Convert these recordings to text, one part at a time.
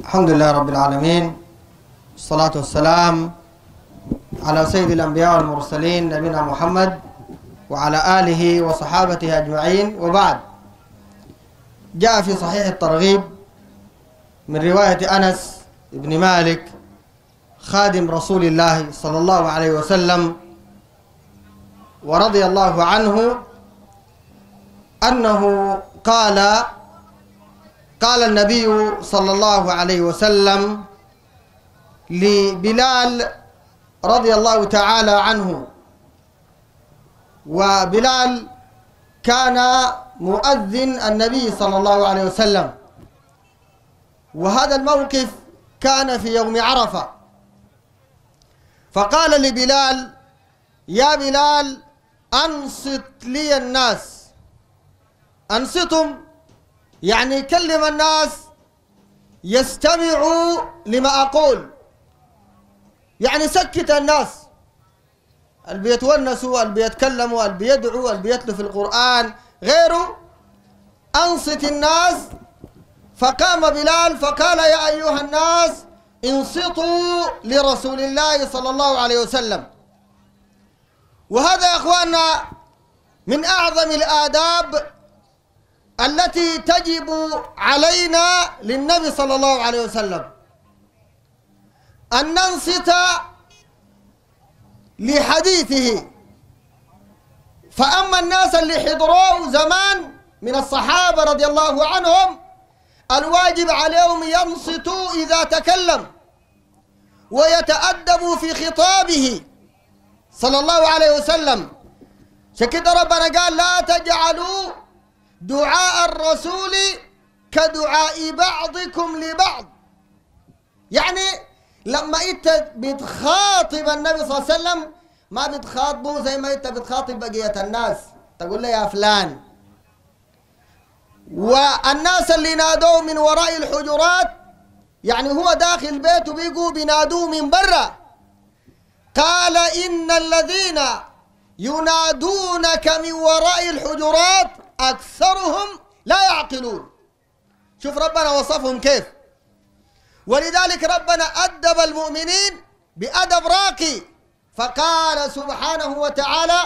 الحمد لله رب العالمين الصلاة والسلام على سيد الأنبياء والمرسلين نبينا محمد وعلى آله وصحابته أجمعين وبعد جاء في صحيح الترغيب من رواية أنس بن مالك خادم رسول الله صلى الله عليه وسلم ورضي الله عنه أنه قال قال النبي صلى الله عليه وسلم لبلال رضي الله تعالى عنه وبلال كان مؤذن النبي صلى الله عليه وسلم وهذا الموقف كان في يوم عرفة فقال لبلال يا بلال أنصت لي الناس أنصتم يعني كلم الناس يستمعوا لما أقول يعني سكت الناس اللي بيتونسوا اللي بيتكلموا اللي بيدعوا اللي بيتلوا في القرآن غيره أنصت الناس فقام بلال فقال يا أيها الناس انصتوا لرسول الله صلى الله عليه وسلم وهذا يا أخواننا من أعظم الآداب التي تجب علينا للنبي صلى الله عليه وسلم أن ننصت لحديثه فأما الناس اللي حضروه زمان من الصحابة رضي الله عنهم الواجب عليهم ينصتوا إذا تكلم ويتأدبوا في خطابه صلى الله عليه وسلم شكد ربنا قال لا تجعلوا دعاء الرسول كدعاء بعضكم لبعض يعني لما انت بتخاطب النبي صلى الله عليه وسلم ما بتخاطبه زي ما انت بتخاطب بقية الناس تقول له يا فلان والناس اللي نادوه من وراء الحجرات يعني هو داخل بيته بيقوا بينادوه من برا قال إن الذين ينادونك من وراء الحجرات أكثرهم لا يعقلون شوف ربنا وصفهم كيف ولذلك ربنا أدب المؤمنين بأدب راقي فقال سبحانه وتعالى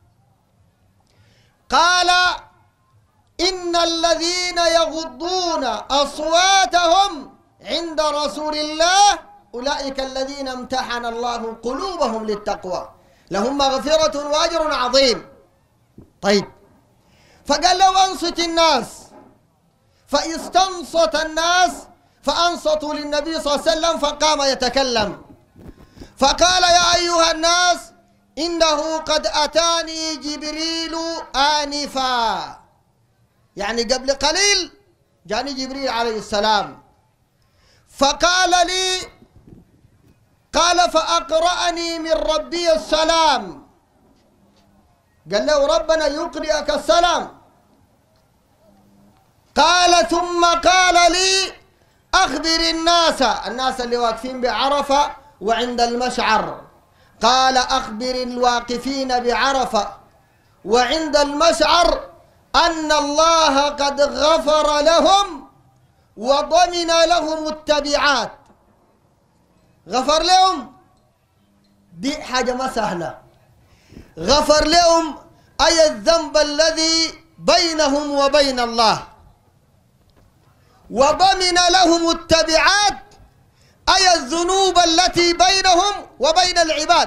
قال إن الذين يغضون أصواتهم عند رسول الله أولئك الذين امتحن الله قلوبهم للتقوى لهم مغفرة وأجر عظيم طيب فقال لو أنصت الناس فاستنصت الناس فأنصتوا للنبي صلى الله عليه وسلم فقام يتكلم فقال يا أيها الناس إنه قد أتاني جبريل آنفا يعني قبل قليل جاني جبريل عليه السلام فقال لي قال فأقرأني من ربي السلام قال له ربنا يقرئك السلام قال ثم قال لي أخبر الناس الناس اللي واقفين بعرفة وعند المشعر قال أخبر الواقفين بعرفة وعند المشعر أن الله قد غفر لهم وضمن لهم التبعات غفر لهم دي حاجة ما سهلة غفر لهم أي الذنب الذي بينهم وبين الله وضمن لهم التبعات أي الذنوب التي بينهم وبين العباد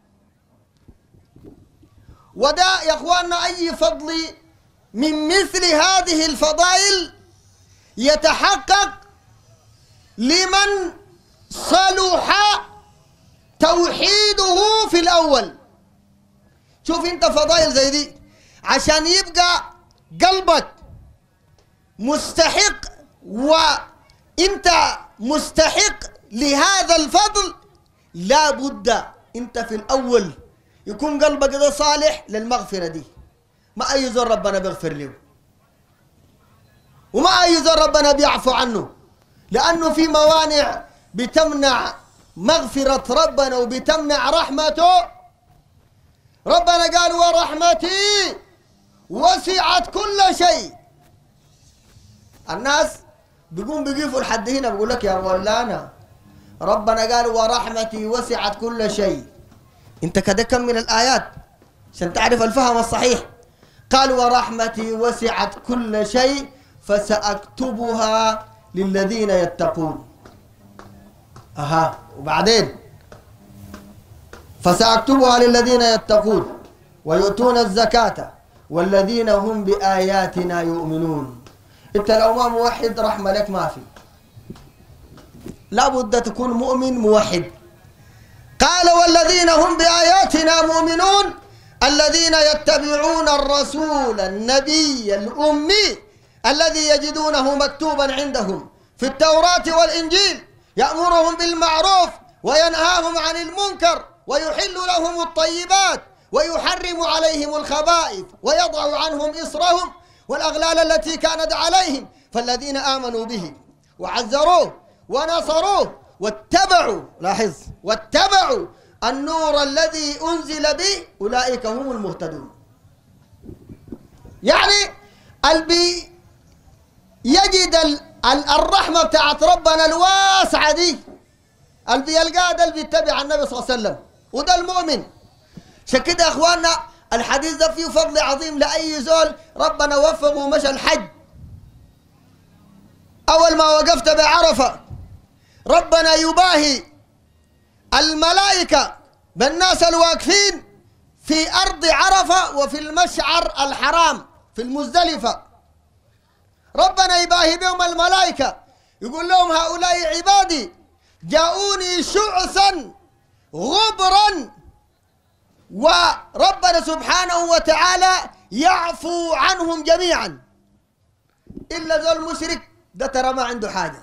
وده يا اخواننا اي فضل من مثل هذه الفضائل يتحقق لمن صلح توحيده في الاول شوف انت فضائل زي دي عشان يبقى قلبك مستحق وانت مستحق لهذا الفضل لا بد انت في الاول يكون قلبك ده صالح للمغفرة دي ما أي زر ربنا بيغفر له وما أي زر ربنا بيعفو عنه لأنه في موانع بتمنع مغفرة ربنا وبتمنع رحمته ربنا قال ورحمتي وسعت كل شيء الناس بيقوم بيقفوا لحد هنا بقول لك يا مولانا ربنا قال ورحمتي وسعت كل شيء انت كده كم من الآيات عشان تعرف الفهم الصحيح قال ورحمتي وسعت كل شيء فسأكتبها للذين يتقون أها وبعدين فسأكتبها للذين يتقون ويؤتون الزكاة والذين هم بآياتنا يؤمنون انت لو ما موحد رحمة لك ما في لابد تكون مؤمن موحد قال والذين هم بآياتنا مؤمنون الذين يتبعون الرسول النبي الأمي الذي يجدونه مكتوبا عندهم في التوراة والإنجيل يأمرهم بالمعروف وينهاهم عن المنكر ويحل لهم الطيبات ويحرم عليهم الخبائث ويضع عنهم إصرهم والأغلال التي كانت عليهم فالذين آمنوا به وعزروه ونصروه واتبعوا لاحظ واتبعوا النور الذي أنزل به أولئك هم المهتدون يعني البي يجد الرحمة بتاعت ربنا الواسعة دي البي يلقاه ده اللي بيتبع النبي صلى الله عليه وسلم وده المؤمن عشان كده يا اخواننا الحديث ده فيه فضل عظيم لأي زول ربنا وفقه ومشى الحج أول ما وقفت بعرفة ربنا يباهي الملائكة بالناس الواقفين في أرض عرفة وفي المشعر الحرام في المزدلفة ربنا يباهي بهم الملائكة يقول لهم هؤلاء عبادي جاءوني شعثا غبرا وربنا سبحانه وتعالى يعفو عنهم جميعا إلا ذو المشرك ده ترى ما عنده حاجة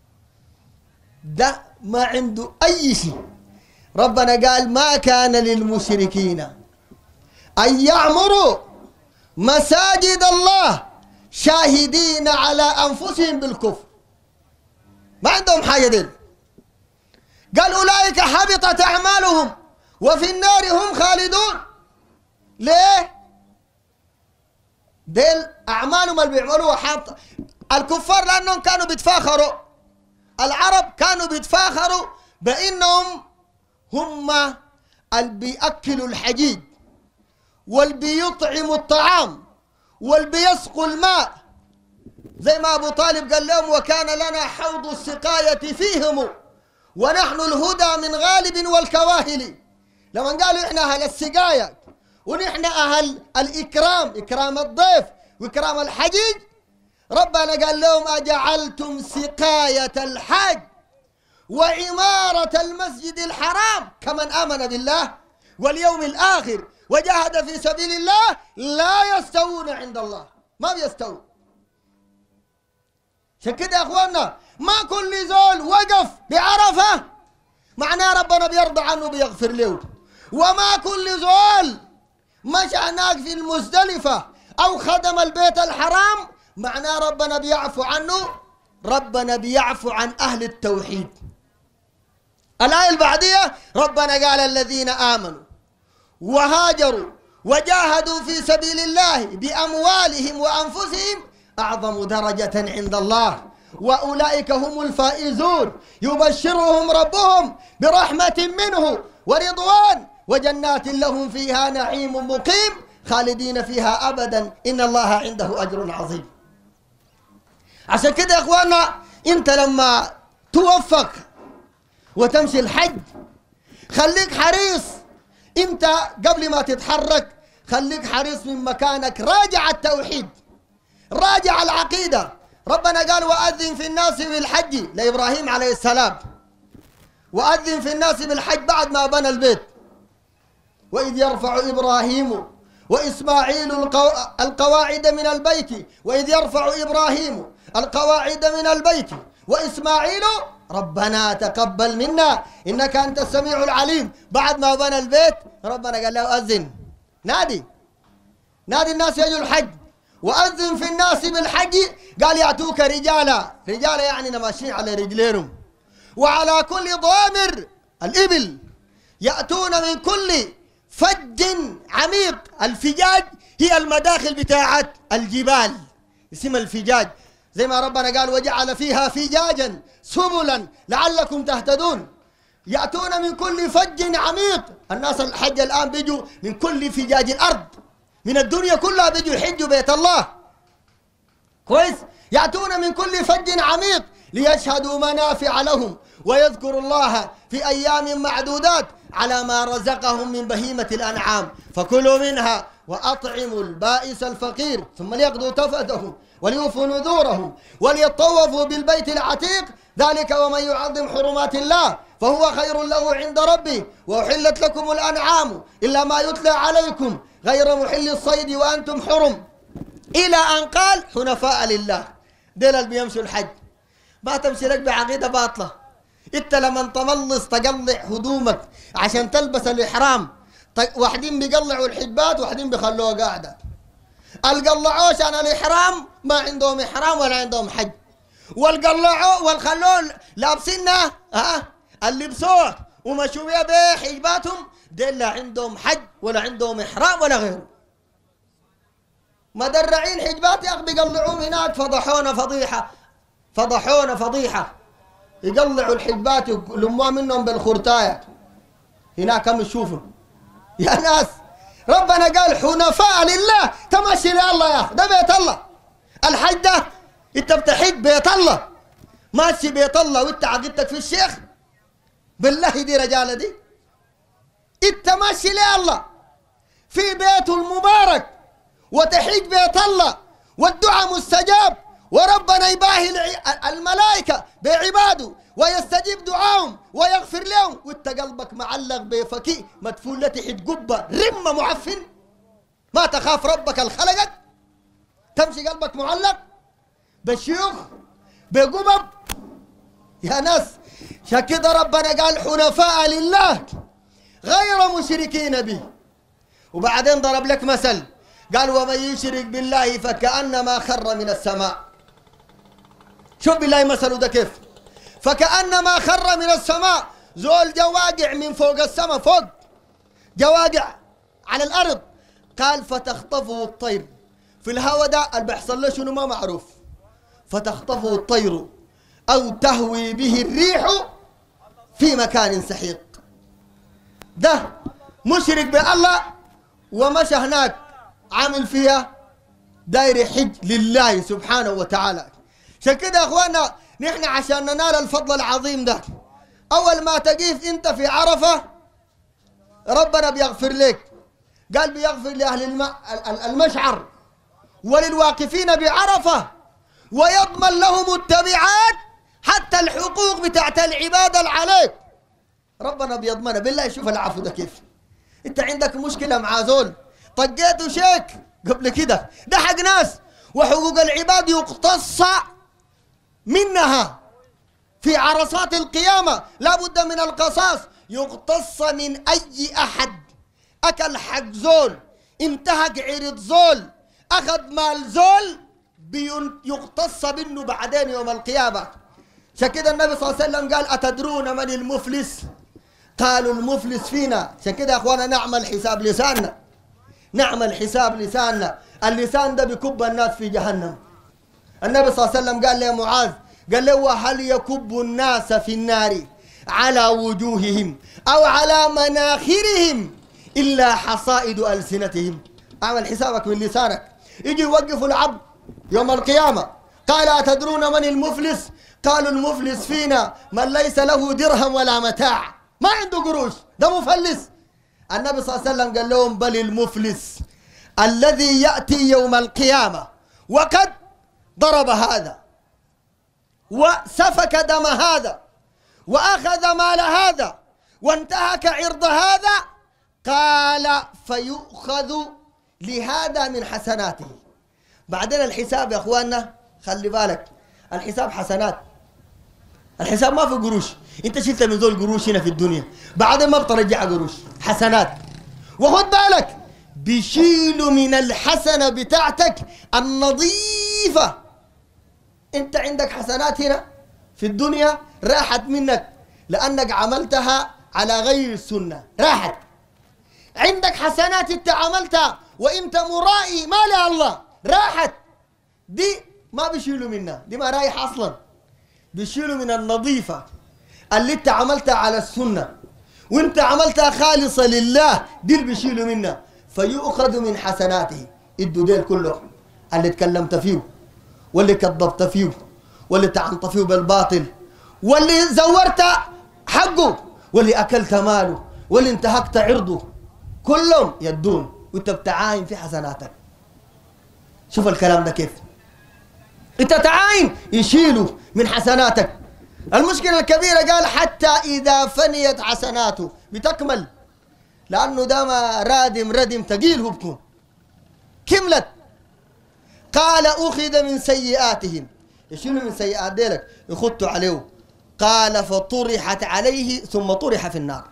ده ما عنده أي شيء ربنا قال ما كان للمشركين أن يعمروا مساجد الله شاهدين على أنفسهم بالكفر ما عندهم حاجة دي قال أولئك حبطت أعمالهم وفي النار هم خالدون ليه؟ ديل أعمالهم اللي بيعملوها حاطة الكفار لأنهم كانوا بيتفاخروا العرب كانوا بيتفاخروا بأنهم هم اللي بيأكلوا الحجيج واللي بيطعموا الطعام واللي بيسقوا الماء زي ما أبو طالب قال لهم وكان لنا حوض السقاية فيهم ونحن الهدى من غالب والكواهل لما قالوا احنا اهل السقايه ونحن اهل الاكرام اكرام الضيف واكرام الحجيج ربنا قال لهم اجعلتم سقايه الحج وعماره المسجد الحرام كمن امن بالله واليوم الاخر وجاهد في سبيل الله لا يستوون عند الله ما بيستوون عشان كده يا اخواننا ما كل زول وقف بعرفه معناه ربنا بيرضى عنه بيغفر له وما كل زول مشى هناك في المزدلفة أو خدم البيت الحرام معناه ربنا بيعفو عنه ربنا بيعفو عن أهل التوحيد الآية البعدية ربنا قال الذين آمنوا وهاجروا وجاهدوا في سبيل الله بأموالهم وأنفسهم أعظم درجة عند الله وأولئك هم الفائزون يبشرهم ربهم برحمة منه ورضوان وجنات لهم فيها نعيم مقيم خالدين فيها أبدا إن الله عنده أجر عظيم عشان كده يا إخوانا أنت لما توفق وتمشي الحج خليك حريص أنت قبل ما تتحرك خليك حريص من مكانك راجع التوحيد راجع العقيدة ربنا قال وأذن في الناس بالحج لإبراهيم عليه السلام وأذن في الناس بالحج بعد ما بنى البيت وإذ يرفع إبراهيم وإسماعيل القواعد من البيت وإذ يرفع إبراهيم القواعد من البيت وإسماعيل ربنا تقبل منا إنك أنت السميع العليم بعد ما بنى البيت ربنا قال له أذن نادي نادي الناس يجوا الحج وأذن في الناس بالحج قال يأتوك رجالا رجالا يعني ماشيين على رجليهم وعلى كل ضامر الإبل يأتون من كل فج عميق الفجاج هي المداخل بتاعت الجبال اسمها الفجاج زي ما ربنا قال وجعل فيها فجاجا سبلا لعلكم تهتدون يأتون من كل فج عميق الناس الحج الآن بيجوا من كل فجاج الأرض من الدنيا كلها بيجوا يحجوا بيت الله كويس يأتون من كل فج عميق ليشهدوا منافع لهم ويذكروا الله في أيام معدودات على ما رزقهم من بهيمة الأنعام فكلوا منها وأطعموا البائس الفقير ثم ليقضوا تفثهم وليوفوا نذورهم وليطوفوا بالبيت العتيق ذلك ومن يعظم حرمات الله فهو خير له عند ربي وأحلت لكم الأنعام إلا ما يتلى عليكم غير محل الصيد وأنتم حرم إلى أن قال حنفاء لله ديل اللي بيمشوا الحج ما تمشي لك بعقيدة باطلة انت لما تملص تقلع هدومك عشان تلبس الإحرام واحدين بيقلعوا الحجبات واحدين بيخلوها قاعدة القلعوش عن الإحرام ما عندهم إحرام ولا عندهم حج والقلعوا والخلون لابسينها ها اللي لبسوه ومشوا بيها بحجباتهم ديل لا عندهم حج ولا عندهم إحرام ولا غيره مدرعين حجبات يا أخي بيقلعوهم هناك فضحونا فضيحة فضحونا فضيحة يقلعوا الحجبات يلموها منهم بالخرتاية هناك كم يشوفوا يا ناس ربنا قال حنفاء لله تمشي لله يا أخي ده بيت الله الحج ده انت بتحج بيت الله ماشي بيت الله وانت عقيدتك في الشيخ بالله دي رجالة دي انت ماشي لله في بيته المبارك وتحج بيت الله والدعاء مستجاب وربنا يباهي الملائكة بعباده ويستجيب دعاهم ويغفر لهم وانت قلبك معلق بفكي مدفون تحت قبة رمة معفن ما تخاف ربك الخلقك تمشي قلبك معلق بشيوخ بقبب يا ناس كده ربنا قال حنفاء لله غير مشركين به وبعدين ضرب لك مثل قال ومن يشرك بالله فكأنما خر من السماء شوف بالله مثله ده كيف فكأنما خر من السماء زول جواقع من فوق السماء فوق جواقع على الأرض قال فتخطفه الطير في الهواء ده اللي بيحصل له شنو ما معروف فتخطفه الطير أو تهوي به الريح في مكان سحيق ده مشرك بالله ومشى هناك عامل فيها داير يحج لله سبحانه وتعالى عشان كده يا اخوانا نحن عشان ننال الفضل العظيم ده اول ما تقيف انت في عرفه ربنا بيغفر لك قال بيغفر لاهل الم... المشعر وللواقفين بعرفه ويضمن لهم التبعات حتى الحقوق بتاعت العباده اللي عليك ربنا بيضمنها بالله شوف العفو ده كيف انت عندك مشكله مع زول طقيته شيك قبل كده ده حق ناس وحقوق العباد يقتص منها في عرصات القيامة لا بد من القصاص يقتص من أي أحد أكل حق زول انتهك عرض زول أخذ مال زول يقتص منه بعدين يوم القيامة عشان كده النبي صلى الله عليه وسلم قال أتدرون من المفلس قالوا المفلس فينا عشان كده يا أخوانا نعمل حساب لساننا نعمل حساب لساننا اللسان ده بكب الناس في جهنم النبي صلى الله عليه وسلم قال له معاذ قال له هل يكب الناس في النار على وجوههم أو على مناخرهم إلا حصائد ألسنتهم اعمل حسابك من لسانك يجي يوقف العبد يوم القيامة قال أتدرون من المفلس قالوا المفلس فينا من ليس له درهم ولا متاع ما عنده قروش ده مفلس النبي صلى الله عليه وسلم قال لهم بل المفلس الذي يأتي يوم القيامة وقد ضرب هذا وسفك دم هذا وأخذ مال هذا وانتهك عرض هذا قال فيؤخذ لهذا من حسناته بعدين الحساب يا اخواننا خلي بالك الحساب حسنات الحساب ما في قروش انت شلت من ذول قروش هنا في الدنيا بعدين ما بترجع قروش حسنات وخد بالك بيشيلوا من الحسنه بتاعتك النظيفه انت عندك حسنات هنا في الدنيا راحت منك لانك عملتها على غير السنه راحت عندك حسنات انت عملتها وانت مرائي ما لها الله راحت دي ما بيشيلوا منها دي ما رايح اصلا بيشيلوا من النظيفه اللي انت عملتها على السنه وانت عملتها خالصه لله دي اللي بيشيلوا منها فيؤخذ من حسناته ادوا ديل كله اللي تكلمت فيه واللي كذبت فيه واللي تعنت فيه بالباطل واللي زورت حقه واللي اكلت ماله واللي انتهكت عرضه كلهم يدون وانت بتعاين في حسناتك شوف الكلام ده كيف انت تعاين يشيلوا من حسناتك المشكلة الكبيرة قال حتى إذا فنيت حسناته بتكمل لأنه ده ما رادم ردم تقيل هو بكون كملت قال أخذ من سيئاتهم يشيلوا من سيئات ديلك يخطوا عليه قال فطرحت عليه ثم طرح في النار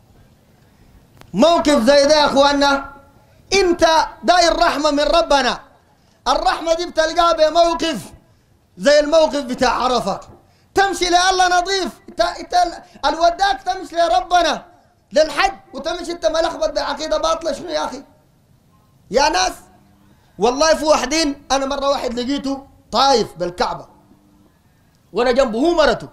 موقف زي ده يا اخوانا انت داير رحمه من ربنا الرحمه دي بتلقاها بموقف زي الموقف بتاع عرفه تمشي لله نظيف انت انت الوداك تمشي لربنا للحج وتمشي انت ملخبط بعقيده باطله شنو يا اخي يا ناس والله في واحدين انا مره واحد لقيته طايف بالكعبه وانا جنبه هو مرته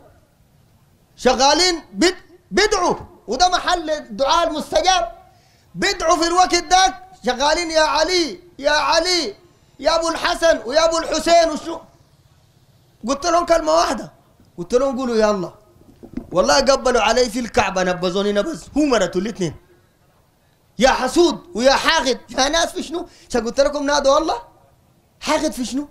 شغالين بد بدعوا وده محل الدعاء المستجاب بدعوا في الوقت ذاك شغالين يا علي يا علي يا ابو الحسن ويا ابو الحسين وشو قلت لهم كلمه واحده قلت لهم قولوا يلا والله قبلوا علي في الكعبه نبذوني نبذ هو مرته الاثنين يا حسود ويا حاقد يا ناس في شنو قلت لكم نادوا الله حاقد في شنو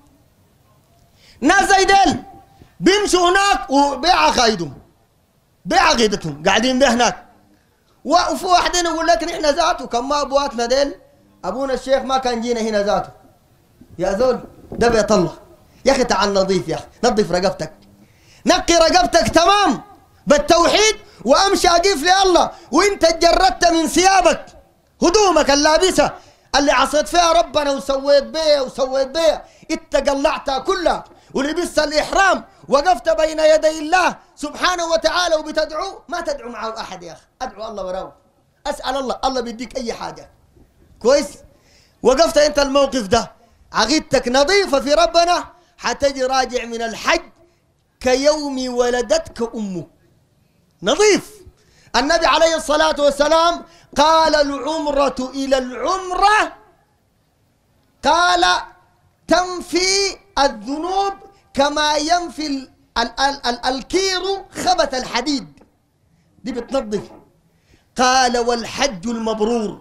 ناس زي ديل بيمشوا هناك وبيعقايدهم بعقيدتهم قاعدين به هناك وفي واحدين يقول لك نحن ذاته كم ما ابواتنا ديل ابونا الشيخ ما كان جينا هنا ذاته يا زول ده بيت الله يا اخي تعال نظيف يا اخي نظف رقبتك نقي رقبتك تمام بالتوحيد وامشي اقيف لله وانت تجردت من ثيابك هدومك اللابسه اللي عصيت فيها ربنا وسويت بيها وسويت بيها انت قلعتها كلها ولبست الاحرام وقفت بين يدي الله سبحانه وتعالى وبتدعو ما تدعو معه احد يا اخي ادعو الله وراه اسال الله الله بيديك اي حاجه كويس وقفت انت الموقف ده عقيدتك نظيفه في ربنا حتجي راجع من الحج كيوم ولدتك امك نظيف النبي عليه الصلاه والسلام قال العمره الى العمره قال تنفي الذنوب كما ينفي ال ال ال ال الكير خبث الحديد دي بتنظف قال والحج المبرور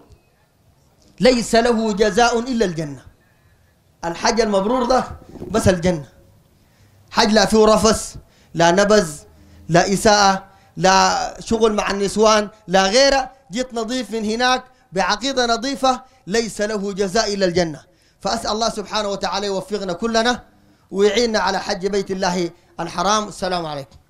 ليس له جزاء إلا الجنة الحج المبرور ده بس الجنة حج لا فيه رفس لا نبز لا إساءة لا شغل مع النسوان لا غيره جيت نظيف من هناك بعقيدة نظيفة ليس له جزاء إلا الجنة فأسأل الله سبحانه وتعالى يوفقنا كلنا ويعيننا على حج بيت الله الحرام السلام عليكم